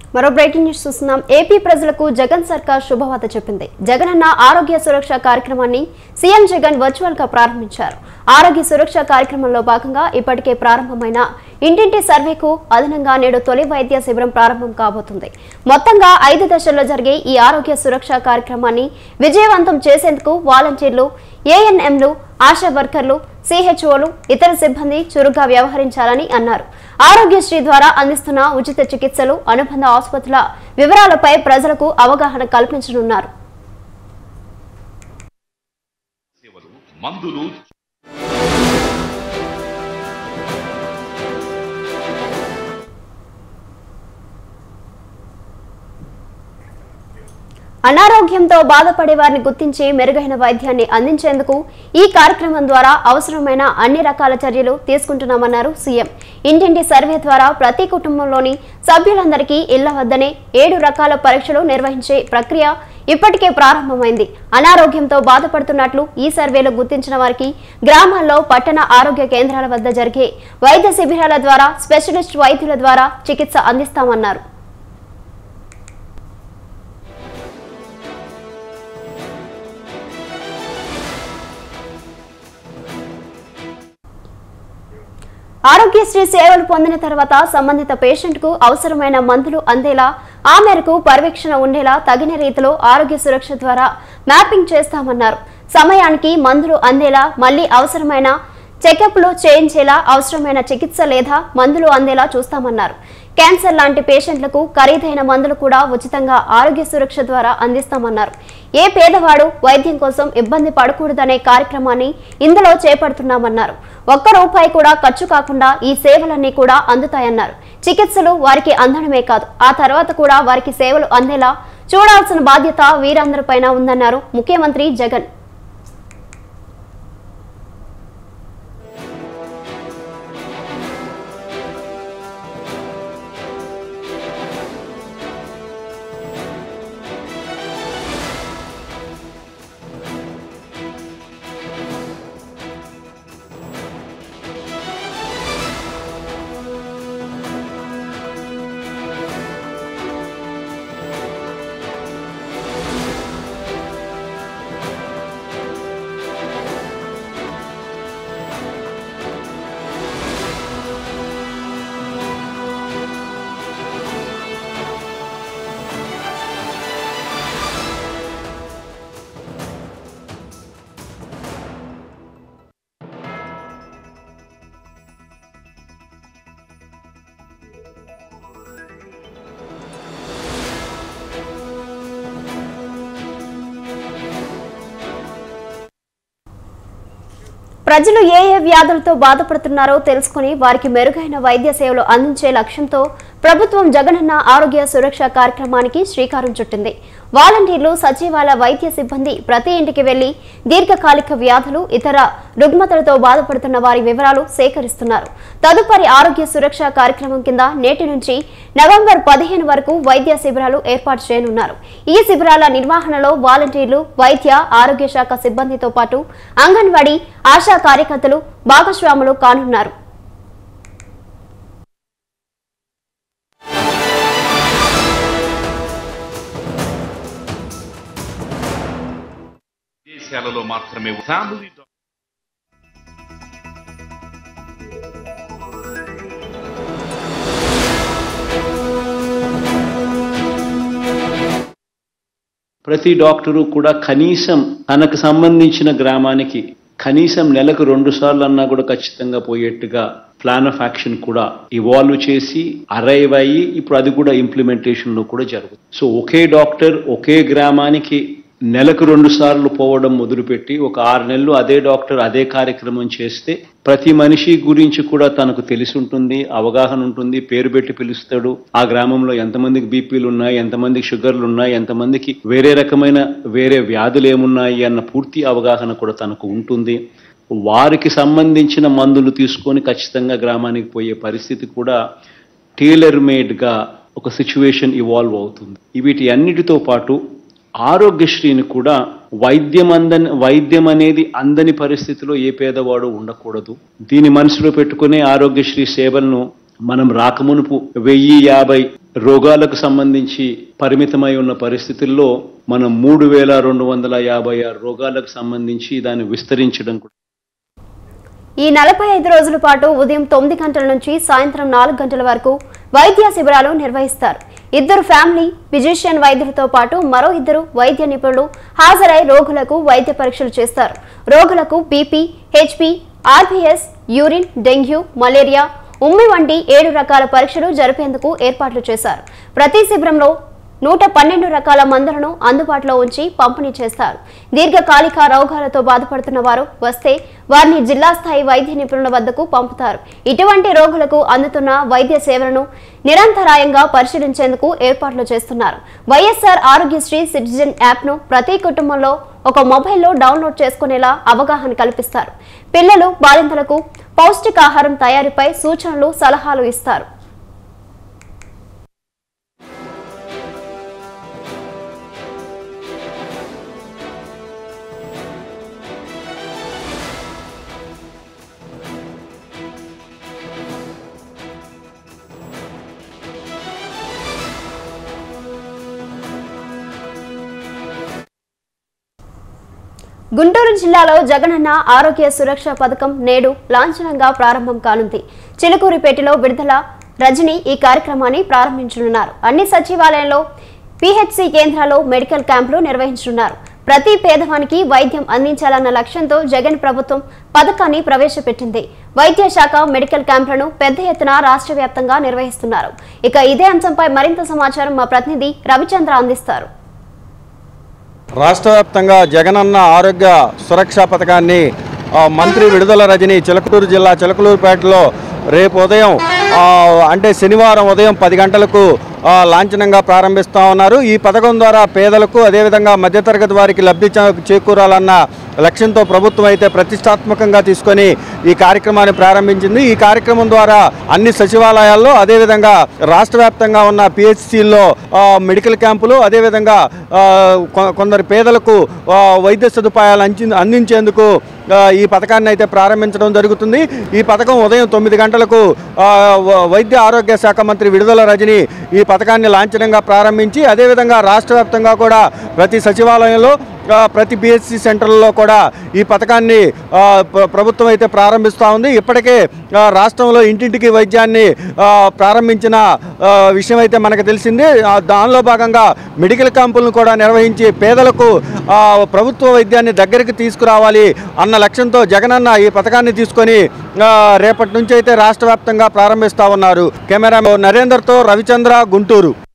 మరో breaking news చూస్తున్నాం AP ప్రజలకు జగన్ సర్కార్ శుభవార్త చెప్పింది జగనన్న ఆరోగ్య సురక్ష కార్యక్రమాన్ని సీఎం జగన్ వర్చువల్ గా ప్రారంభించారు ఆరోగ్య సురక్ష కార్యక్రమంలో భాగంగా ఇప్పటికే ప్రారంభమైన ఇంటింటి సర్వేకు అదనంగా నేడు తొలి వైద్య శిబిరం ప్రారంభం కాబోతుంది మొత్తంగా ఐదు దశల్లో జరిగే ఈ ఆరోగ్య సురక్ష కార్యక్రమాన్ని విజయవంతం చేసేందుకు వాలంటీర్లు ఏఎన్ఎంలు ఆశా వర్కర్లు సిహెచ్ఓలు ఇతర సిబ్బంది చురుగ్గా వ్యవహరించాలని అన్నారు ఆరోగ్యశ్రీ ద్వారా అందిస్తున్న ఉచిత చికిత్సలు అనుబంధ ఆసుపత్రుల వివరాలపై ప్రజలకు అవగాహన కల్పించనున్నారు సేవలు మందులు అనారోగ్యంతో బాధపడే వారిని గుర్తించి మెరుగైన వైద్యాన్ని అందించేందుకు ఈ కార్యక్రమం ద్వారా అవసరమైన అన్ని రకాల చర్యలు తీసుకుంటున్నామన్నారు సీఎం ఇంటింటి సర్వే ద్వారా ప్రతి కుటుంబంలోని సభ్యులందరికీ ఇళ్ల వద్దనే ఏడు రకాల పరీక్షలు నిర్వహించే ప్రక్రియ ఇప్పటికే ప్రారంభమైంది అనారోగ్యంతో బాధపడుతున్నట్లు ఈ సర్వేలో గుర్తించిన వారికి గ్రామాల్లో పట్టణ ఆరోగ్య కేంద్రాల వద్ద జరిగే వైద్య శిబిరాల ద్వారా స్పెషలిస్ట్ వైద్యుల ద్వారా చికిత్స అందిస్తామన్నారు ఆరోగ్యశ్రీ సేవలు పొందిన తర్వాత సంబంధిత పేషెంట్ కు అవసరమైన మందులు అందేలా ఆ మేరకు పర్యవేక్షణ ఉండేలా తగిన రీతిలో ఆరోగ్య సురక్ష ద్వారా మ్యాపింగ్ చేస్తామన్నారు సమయానికి మందులు అందేలా మళ్ళీ అవసరమైన చెకప్లు చేయించేలా అవసరమైన చికిత్స లేదా మందులు అందేలా చూస్తామన్నారు క్యాన్సర్ లాంటి పేషెంట్లకు ఖరీదైన మందులు కూడా ఉచితంగా ఆరోగ్య సురక్ష ద్వారా అందిస్తామన్నారు ఏ పేదవాడు వైద్యం కోసం ఇబ్బంది పడకూడదనే కార్యక్రమాన్ని ఇందులో చేపడుతున్నామన్నారు ఒక్క రూపాయి కూడా ఖర్చు కాకుండా ఈ సేవలన్నీ కూడా అందుతాయన్నారు చికిత్సలు వారికి అందడమే కాదు ఆ తర్వాత కూడా వారికి సేవలు అందేలా చూడాల్సిన బాధ్యత వీరందరిపైన ఉందన్నారు ముఖ్యమంత్రి జగన్ ప్రజలు ఏ ఏ వ్యాధులతో బాధపడుతున్నారో తెలుసుకుని వారికి మెరుగైన వైద్య సేవలు అందించే లక్ష్యంతో ప్రభుత్వం జగనన్న ఆరోగ్య సురక్ష కార్యక్రమానికి శ్రీకారం చుట్టింది వాలంటీర్లు సచివాలయ వైద్య సిబ్బంది ప్రతి ఇంటికి వెళ్లి దీర్ఘకాలిక వ్యాధులు ఇతర రుగ్మతలతో బాధపడుతున్న వారి వివరాలు సేకరిస్తున్నారు తదుపరి ఆరోగ్య సురక్ష కార్యక్రమం కింద నేటి నుంచి నవంబర్ పదిహేను వరకు వైద్య శిబిరాలు ఏర్పాటు చేయనున్నారు ఈ శిబిరాల నిర్వహణలో వాలంటీర్లు వైద్య ఆరోగ్య శాఖ సిబ్బందితో పాటు అంగన్వాడీ ఆశా కార్యకర్తలు భాగస్వాములు కానున్నారు దేశాలలో మాత్రమే ఫ్యామిలీ డాక్టర్ ప్రతి డాక్టరు కూడా కనీసం తనకు సంబంధించిన గ్రామానికి కనీసం నెలకు రెండు సార్లు అన్నా కూడా ఖచ్చితంగా పోయేట్టుగా ప్లాన్ ఆఫ్ యాక్షన్ కూడా ఇవాల్వ్ చేసి అరైవ్ అయ్యి ఇప్పుడు అది కూడా ఇంప్లిమెంటేషన్ లో కూడా జరుగుతుంది సో ఒకే డాక్టర్ ఒకే గ్రామానికి నెలకు రెండు సార్లు పోవడం మొదలుపెట్టి ఒక ఆరు నెలలు అదే డాక్టర్ అదే కార్యక్రమం చేస్తే ప్రతి మనిషి గురించి కూడా తనకు తెలిసి ఉంటుంది అవగాహన ఉంటుంది పేరు పెట్టి పిలుస్తాడు ఆ గ్రామంలో ఎంతమందికి బీపీలు ఉన్నాయి ఎంతమందికి షుగర్లు ఉన్నాయి ఎంతమందికి వేరే రకమైన వేరే వ్యాధులు ఏమున్నాయి అన్న పూర్తి అవగాహన కూడా తనకు ఉంటుంది వారికి సంబంధించిన మందులు తీసుకొని ఖచ్చితంగా గ్రామానికి పోయే పరిస్థితి కూడా టైలర్ మేడ్గా ఒక సిచ్యువేషన్ ఇవాల్వ్ అవుతుంది వీటి అన్నిటితో పాటు ఆరోగ్యశ్రీని కూడా వైద్యం అందని వైద్యం అనేది అందని పరిస్థితిలో ఏ పేదవాడు ఉండకూడదు దీని మనసులో పెట్టుకునే ఆరోగ్యశ్రీ సేవలను మనం రాకమునుపు వెయ్యి యాభై రోగాలకు సంబంధించి పరిమితమై ఉన్న పరిస్థితుల్లో మనం మూడు వేల రెండు వందల యాభై ఆరు రోగాలకు సంబంధించి దాన్ని విస్తరించడం కూడా ఈ నలభై ఐదు రోజుల పాటు ఉదయం తొమ్మిది గంటల నుంచి సాయంత్రం నాలుగు గంటల వరకు వైద్య శిబిరాలు నిర్వహిస్తారు ఇద్దరు ఫ్యామిలీ ఫిజిషియన్ వైద్యులతో పాటు మరో ఇద్దరు వైద్య నిపుణులు హాజరై రోగులకు వైద్య పరీక్షలు చేస్తారు రోగులకు BP HP RBS urine dengue malaria ఉమ్మి వంటి ఏడు రకాల పరీక్షలు జరిపేందుకు ఏర్పాట్లు చేశారు ప్రతి శిబిరంలో నూట పన్నెండు రకాల మందులను అందుబాటులో ఉంచి పంపిణీ చేస్తారు దీర్ఘకాలిక రోగాలతో బాధపడుతున్న వారు వస్తే వారిని జిల్లా స్థాయి వైద్య నిపుణుల వద్దకు పంపుతారు ఇటువంటి రోగులకు అందుతున్న వైద్య సేవలను నిరంతరాయంగా పరిశీలించేందుకు ఏర్పాట్లు చేస్తున్నారు వైఎస్ఆర్ ఆరోగ్యశ్రీ సిటిజన్ యాప్ను ప్రతి కుటుంబంలో ఒక మొబైల్లో డౌన్లోడ్ చేసుకునేలా అవగాహన కల్పిస్తారు పిల్లలు బాలింతలకు పౌష్టికాహారం తయారీపై సూచనలు సలహాలు ఇస్తారు గుంటూరు జిల్లాలో జగనన్న ఆరోగ్య సురక్ష పథకం నేడు లాంఛనంగా ప్రారంభం కానుంది చిలుకూరిపేటలో విడుదల రజని ఈ కార్యక్రమాన్ని ప్రారంభించనున్నారు అన్ని సచివాలయంలో పిహెచ్సి కేంద్రాల్లో మెడికల్ క్యాంపులు నిర్వహించనున్నారు ప్రతి పేదవానికి వైద్యం అందించాలన్న లక్ష్యంతో జగన్ ప్రభుత్వం పథకాన్ని ప్రవేశపెట్టింది వైద్య శాఖ మెడికల్ క్యాంపులను పెద్ద ఎత్తున రాష్ట్ర వ్యాప్తంగా నిర్వహిస్తున్నారు ఇక ఇదే అంశంపై మరింత సమాచారం మా ప్రతినిధి రవిచంద్ర అందిస్తారు రాష్ట్ర వ్యాప్తంగా జగనన్న ఆరోగ్య సురక్ష పథకాన్ని ఆ, మంత్రి విడుదల రజని చిలకలూరు జిల్లా చిలకలూరుపేటలో రేపు ఉదయం ఆ, అంటే శనివారం ఉదయం పది గంటలకు ఆ, లాంఛనంగా ప్రారంభిస్తూ ఉన్నారు ఈ పథకం ద్వారా పేదలకు అదేవిధంగా మధ్యతరగతి వారికి లబ్ధి చే- చేకూరాలన్న లక్ష్యంతో ప్రభుత్వం అయితే ప్రతిష్టాత్మకంగా తీసుకొని ఈ కార్యక్రమాన్ని ప్రారంభించింది ఈ కార్యక్రమం ద్వారా అన్ని సచివాలయాల్లో అదేవిధంగా రాష్ట్ర వ్యాప్తంగా ఉన్న పిహెచ్సిల్లో మెడికల్ క్యాంపులు అదేవిధంగా ఆ, కొ- కొందరు పేదలకు ఆ, వైద్య సదుపాయాలు అంచి అందించేందుకు ఆ, ఈ పథకాన్ని అయితే ప్రారంభించడం జరుగుతుంది ఈ పథకం ఉదయం తొమ్మిది గంటలకు ఆ, వ- వైద్య ఆరోగ్య శాఖ మంత్రి విడుదల రజని ఈ పథకాన్ని లాంఛనంగా ప్రారంభించి అదేవిధంగా రాష్ట్ర వ్యాప్తంగా కూడా ప్రతి సచివాలయంలో ఆ, ప్రతి బిఎస్సి సెంటర్లలో కూడా ఈ పథకాన్ని ఆ, ప్ర- ప్రభుత్వం అయితే ప్రారంభిస్తూ ఉంది ఇప్పటికే ఆ, రాష్ట్రంలో ఇంటింటికి వైద్యాన్ని ఆ, ప్రారంభించిన ఆ, విషయం అయితే మనకు తెలిసింది ఆ, దానిలో భాగంగా మెడికల్ క్యాంపులను కూడా నిర్వహించి పేదలకు ఆ, ప్రభుత్వ వైద్యాన్ని దగ్గరికి తీసుకురావాలి అన్న లక్ష్యంతో జగనన్న ఈ పథకాన్ని తీసుకొని ఆ, రేపటి నుంచి అయితే రాష్ట్ర వ్యాప్తంగా ప్రారంభిస్తూ ఉన్నారు కెమెరా నరేందర్తో రవిచంద్ర గుంటూరు